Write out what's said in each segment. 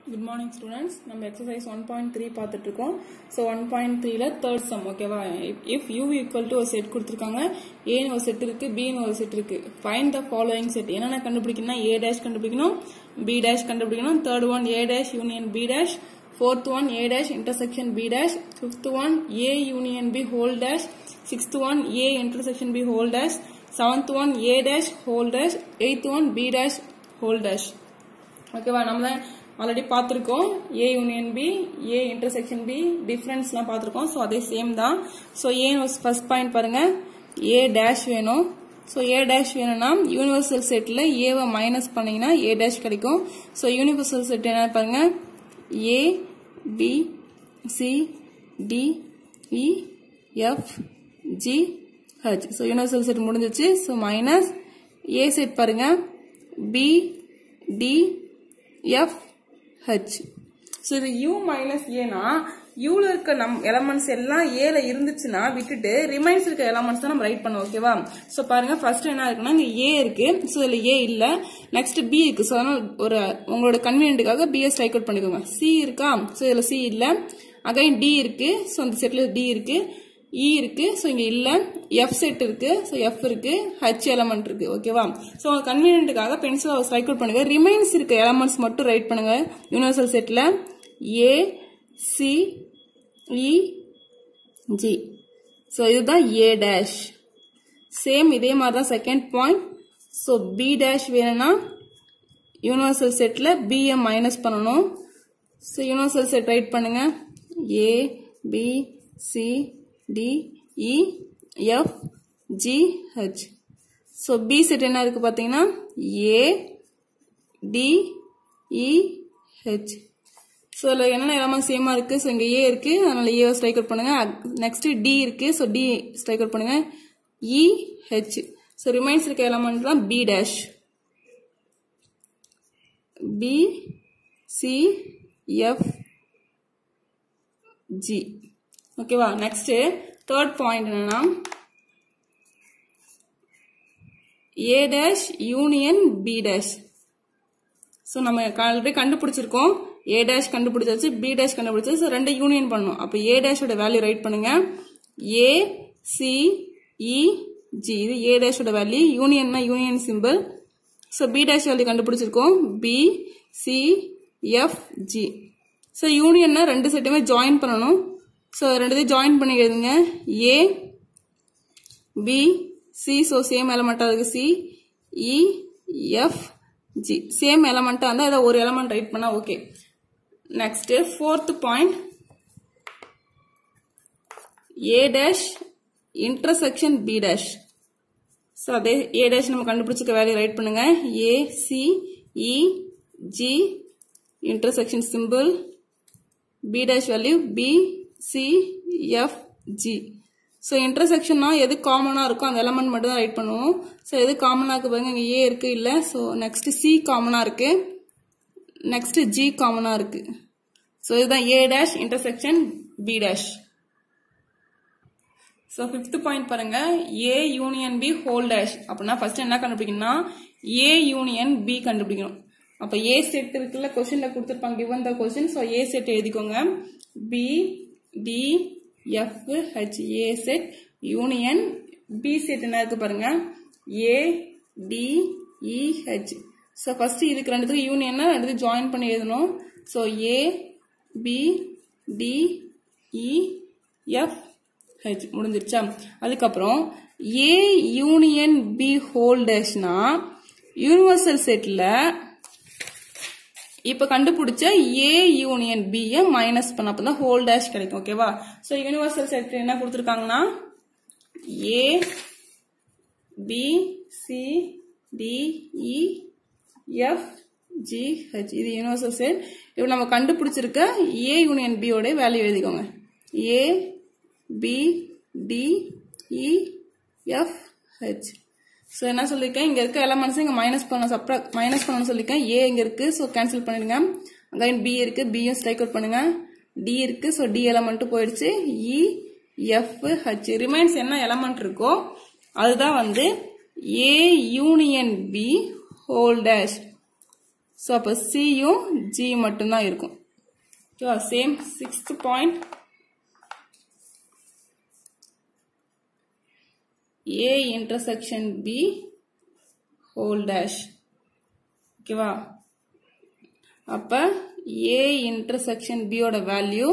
good morning students நம்ம exercise one point three பார்த்துட்டு இருக்கோம் ஸோ ஒன் பாயிண்ட் த்ரீல தேர்ட் சம் ஓகேவா இஃப் யூ ஈக்குவல் டு ஒரு செட் கொடுத்துருக்காங்க ஏன்னு ஒரு செட் இருக்கு பின்னு ஒரு செட் இருக்கு ஃபைன் த ஃபாலோயிங் செட் என்னென்ன கண்டுபிடிக்கணும்னா ஏ டேஷ் கண்டுபிடிக்கணும் பி டேஷ் கண்டுபிடிக்கணும் third one A dash union B dash fourth one A dash intersection B dash fifth one A union B whole dash sixth one A intersection B whole dash seventh one A dash whole dash eighth one B dash whole dash ஓகேவா நம்ம தான் already பார்த்துருக்கோம் A union B A intersection B டிஃப்ரென்ஸ்லாம் பார்த்துருக்கோம் so அதே same தான் so ஏ first point பாருங்க A dash வேணும் ஸோ ஏ டேஷ் வேணும்னா யூனிவர்சல் செட்டில் ஏவை மைனஸ் பண்ணீங்கன்னா ஏ டேஷ் கிடைக்கும் ஸோ யூனிவர்சல் செட் என்ன பாருங்க A B C D E F G H so universal set முடிஞ்சிச்சு ஸோ மைனஸ் ஏ செட் பாருங்க B D F H so இது யூ மைனஸ் ஏனா யூல இருக்க நம் எலமெண்ட்ஸ் எல்லாம் ஏல இருந்துச்சுன்னா விட்டுட்டு ரிமைன்ஸ் இருக்க எலமெண்ட்ஸ் தான் நம்ம ரைட் பண்ணோம் ஓகேவா ஸோ பாருங்க ஃபர்ஸ்ட் என்ன இருக்குன்னா இங்க ஏ இருக்கு ஸோ இதுல ஏ இல்ல நெக்ஸ்ட் பி இருக்கு ஸோ அதனால ஒரு உங்களோட கன்வீனியன்ட்டுக்காக பிஎஸ் ஸ்ட்ரைக் அவுட் பண்ணிக்கோங்க சி இருக்கா ஸோ இதுல சி இல்ல அகைன் டி இருக்கு ஸோ அந்த செட்ல டி இருக்கு இ இருக்கு ஸோ இங்க இல்ல எஃப் செட் இருக்கு ஸோ எஃப் இருக்கு ஹச் எலமெண்ட் இருக்கு ஓகேவா ஸோ கன்வீனியன்ட்டுக்காக பென்சில் ஸ்ட்ரைக் அவுட் பண்ணுங்க ரிமைன்ஸ் இருக்க எலமெண்ட்ஸ் மட்டும் ரைட் பண்ணுங்க யூனிவர்சல் செட்ல A C E G so இதுதான் ஏ டேஷ் சேம் இதே மாதிரி தான் second point so B dash வேணும்னா யூனிவர்சல் செட்டில் பிஏ மைனஸ் பண்ணணும் ஸோ யூனிவர்சல் செட் ரைட் பண்ணுங்க A B C D E F G H so B set என்ன இருக்கு பார்த்தீங்கன்னா A D E H so இதில் என்னென்ன எல்லாமே சேமாக இருக்கு ஸோ இங்கே ஏ இருக்கு அதனால ஏ ஸ்ட்ரைக் அவுட் பண்ணுங்க நெக்ஸ்ட் டி இருக்கு ஸோ டி ஸ்ட்ரைக் அவுட் பண்ணுங்க இ ஹெச் ஸோ ரிமைன்ஸ் இருக்க எலமெண்ட் தான் B dash B C F G ஓகேவா நெக்ஸ்ட் தேர்ட் பாயிண்ட் என்னன்னா A dash union B dash so நம்ம ஆல்ரெடி கண்டுபிடிச்சிருக்கோம் ஏ டேஷ் கண்டுபிடிச்சாச்சு பி டேஷ் கண்டுபிடிச்சாச்சு ஸோ ரெண்டு யூனியன் பண்ணணும் அப்போ ஏ டேஷோட வேல்யூ ரைட் பண்ணுங்க ஏ சி இ ஜி இது ஏ டேஷோட வேல்யூ யூனியன்னா union simple so B dash value கண்டுபிடிச்சிருக்கோம் B C F G so யூனியன்னா ரெண்டு செட்டுமே ஜாயின் பண்ணணும் ஸோ ரெண்டுத்தையும் ஜாயின் பண்ணி எழுதுங்க A B C so same எலமெண்ட்டாக இருக்கு C E F G same எலமெண்ட்டாக இருந்தால் ஏதாவது ஒரு எலமெண்ட் ரைட் பண்ணால் okay next fourth point A dash intersection B dash so அதே ஏ டேஷ் நம்ம கண்டுபிடிச்சிக்க வேலையை ரைட் பண்ணுங்க A C E G intersection simple B dash value B C F G so இன்டர்செக்ஷன்னா எது காமனாக இருக்கோ அந்த எலமெண்ட் மட்டும் தான் ரைட் பண்ணுவோம் ஸோ எது காமனாக இருக்கு பாருங்க இங்கே ஏ இருக்கு இல்லை ஸோ நெக்ஸ்ட் சி காமனாக இருக்கு நெக்ஸ்ட் ஜி காமனாக இருக்கு ஸோ இதுதான் A dash intersection B dash so fifth point பாருங்க A union B whole dash அப்படின்னா ஃபர்ஸ்ட் என்ன கண்டுபிடிக்கணும்னா ஏ யூனியன் பி கண்டுபிடிக்கணும் அப்போ ஏ செட் இருக்குல்ல கொஸ்டின்ல கொடுத்துருப்பாங்க given the question so A set எழுதிக்கோங்க B D F H A set union B set என்ன இருக்கு பாருங்க A D E H so first இதுக்கு ரெண்டுத்துக்கு யூனியன்னா ரெண்டுத்துக்கு ஜாயின் பண்ணி எழுதணும் so A B D E F H முடிஞ்சிருச்சா அதுக்கப்புறம் ஏ யூனியன் பி ஹோல் டேஷ்னா யூனிவர்சல் செட்ல இப்ப கண்டுபிடிச்ச ஏ யூனியன் பி மைனஸ் பண்ண அப்பதான் ஹோல் டேஷ் கிடைக்கும் ஓகேவா சோ யூனிவர்சல் செட் என்ன கொடுத்துருக்காங்கன்னா A B C D E F G H இது யூனிவர்சல் செட் இப்போ நம்ம கண்டுபிடிச்சிருக்க ஏ யூனியன் பி ஓட வேல்யூ எழுதிக்கோங்க A B D E F H so என்ன சொல்லியிருக்கேன் இங்கே இருக்க எலமெண்ட்ஸ் இங்கே மைனஸ் பண்ண சப்ரா மைனஸ் பண்ணணும்னு சொல்லியிருக்கேன் ஏ இங்கே இருக்கு ஸோ கேன்சல் பண்ணிடுங்க அகைன் பி இருக்கு பியும் ஸ்ட்ரைக் அவுட் பண்ணுங்க டி இருக்கு ஸோ டி எலமெண்ட்டும் போயிடுச்சு இ எஃப் ஹெச் ரிமைன்ஸ் என்ன எலமெண்ட் இருக்கோ அதுதான் வந்து A union B whole dash so அப்போ சியும் ஜி மட்டும்தான் இருக்கும் ஓகேவா same sixth point A intersection B whole dash ஓகேவா அப்ப ஏ இன்டர்செக்ஷன் பியோட வேல்யூ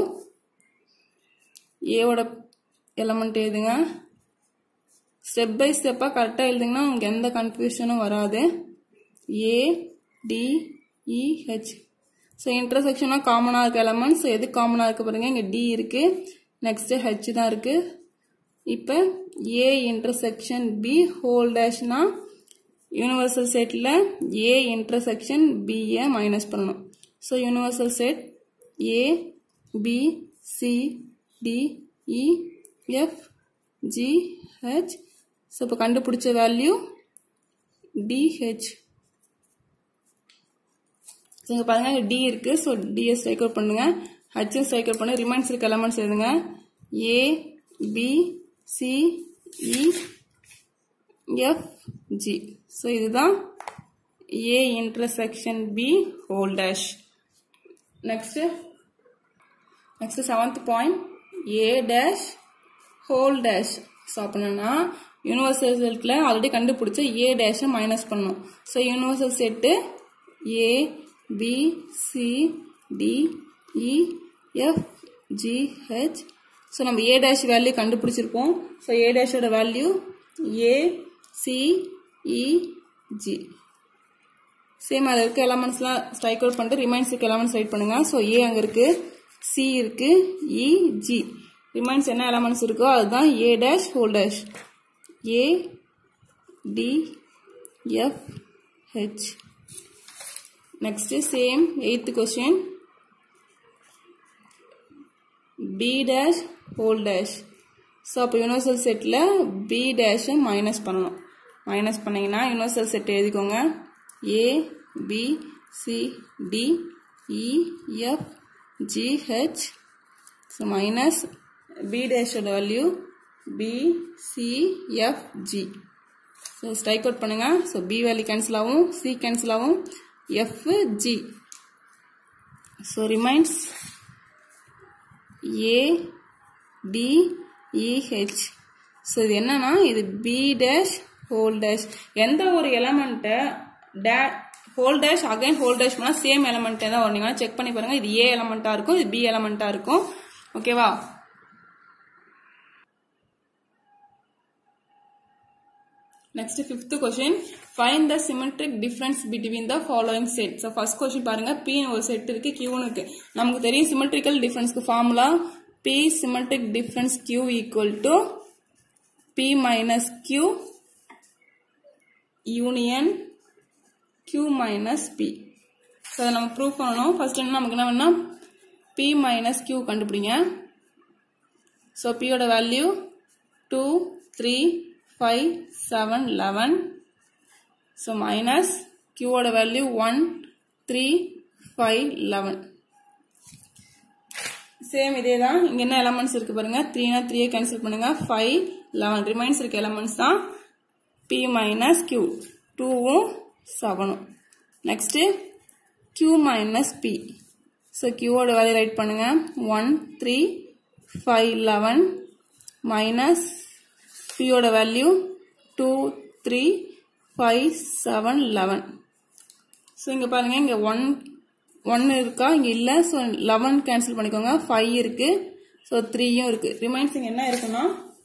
ஏவோட எலமெண்ட் எழுதுங்க ஸ்டெப் பை ஸ்டெப்பாக கரெக்டாக எழுதுங்கன்னா உங்களுக்கு எந்த கன்ஃபியூஷனும் வராது A D E H so இன்டர்செக்ஷனாக காமனாக இருக்க எலமெண்ட்ஸ் எது காமனாக இருக்கு பாருங்க இங்கே டி இருக்கு நெக்ஸ்ட் ஹெச் தான் இருக்கு இப்போ ஏ இன்டர்செக்ஷன் பி ஹோல் டேஷ்னா யூனிவர்சல் செட்டில் ஏ இன்டர்செக்ஷன் பியை மைனஸ் பண்ணணும் so universal set A B C D E F G H so இப்போ கண்டுபிடிச்ச வேல்யூ டிஹெச் ஸோ இங்கே பாருங்க இங்கே டி இருக்கு ஸோ டிஎஸ் ஸ்ட்ரைக் அவுட் பண்ணுங்க ஹெச் ஸ்ட்ரைக் அவுட் பண்ணி ரிமைன்ஸ் இருக்க எலமெண்ட்ஸ் எழுதுங்க A B C E F G so இதுதான் A intersection B whole dash next next seventh point A dash whole dash so அப்படின்னா universal செட்டில் already கண்டுபிடிச்ச A டேஷை minus பண்ணணும் so universal set A B C D E F G H so நம்ம A dash value கண்டுபிடிச்சிருப்போம் so A டேஷோட value ஏ C E G same அதில் இருக்க எலமெண்ட்ஸ்லாம் ஸ்ட்ரைக் அவுட் பண்ணிட்டு ரிமைன்ஸ் இருக்க எலமெண்ட்ஸ் ரைட் பண்ணுங்க ஸோ ஏ அங்கே இருக்கு சி இருக்கு இ ஜி ரிமைன்ஸ் என்ன எலமெண்ட்ஸ் இருக்கோ அதுதான் A dash whole dash A D F H next same eighth question B dash whole dash so அப்போ யூனிவர்சல் செட்டில் பி டேஷை மைனஸ் பண்ணணும் மைனஸ் பண்ணீங்கன்னா யூனிவர்சல் செட் எழுதிக்கோங்க A B C D E F G H so minus B டேஷோட value B C F G so strike out பண்ணுங்க so B value cancel ஆகும் C cancel ஆகும் F G so remains A D E H so இது என்னன்னா இது B dash whole dash எந்த ஒரு எலமெண்ட்டை டே whole dash again whole dash பண்ணால் சேம் எலமெண்ட்டே தான் வரும் நீங்கள் செக் பண்ணி பாருங்க இது ஏ எலமெண்ட்டாக இருக்கும் இது பி எலமெண்ட்டாக இருக்கும் ஓகேவா next fifth question find the symmetric difference between the following set so first question பாருங்க பின்னு ஒரு செட் இருக்கு கியூன்னு இருக்கு நமக்கு தெரியும் சிமெட்ரிக்கல் டிஃபரன்ஸ்க்கு formula P symmetric difference Q equal to P minus Q union Q minus P so அதை நம்ம ப்ரூவ் பண்ணணும் ஃபர்ஸ்ட் என்ன நமக்கு என்ன வேணா பி மைனஸ் கியூ கண்டுபிடிங்க ஸோ பியோட value two three five seven eleven so minus கியூவோட value one three five eleven same இதே தான் இங்கே என்ன எலமெண்ட்ஸ் இருக்கு பாருங்க த்ரீனா த்ரீயை கேன்சல் பண்ணுங்க ஃபைவ் லெவன் ரிமைன்ஸ் இருக்க எலமெண்ட்ஸ் தான் பி மைனஸ் கியூ டூவும் செவனும் next Q minus P so கியூவோட வேல்யூ ரைட் பண்ணுங்க one three five eleven minus பியோட value two three five seven eleven so இங்கே பாருங்கள் இங்கே ஒன் ஒன்று இருக்கா இங்கே இல்லை ஸோ லெவன் கேன்சல் பண்ணிக்கோங்க ஃபைவ் இருக்குது ஸோ த்ரீயும் இருக்குது ரிமைன்ஸ் இங்கே என்ன இருக்குன்னா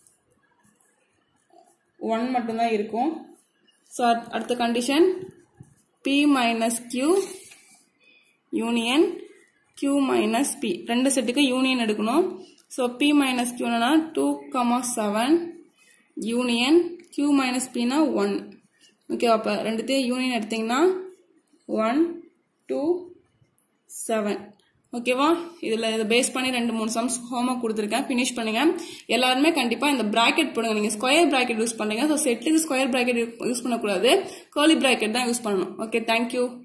ஒன் மட்டும்தான் இருக்கும் ஸோ அடுத்த condition P minus Q union Q minus P ரெண்டு செட்டுக்கு யூனியன் எடுக்கணும் ஸோ பி மைனஸ் கியூனா two comma seven union Q minus பினா ஒன் ஓகே அப்போ ரெண்டுத்தையும் யூனியன் எடுத்தீங்கன்னா ஒன் டூ செவன் ஓகேவா இதில் இதை பேஸ் பண்ணி ரெண்டு மூணு சம்ஸ் ஹோம்ஒர்க் கொடுத்துருக்கேன் ஃபினிஷ் பண்ணுங்க எல்லாருமே கண்டிப்பாக இந்த ப்ராக்கெட் போடுங்க நீங்கள் ஸ்கொயர் ப்ராக்கெட் யூஸ் பண்ணுங்க ஸோ செட்டுக்கு ஸ்கொயர் ப்ராக்கெட் யூஸ் பண்ணக்கூடாது கர்லி ப்ராக்கெட் தான் யூஸ் பண்ணணும் ஓகே தேங்க்யூ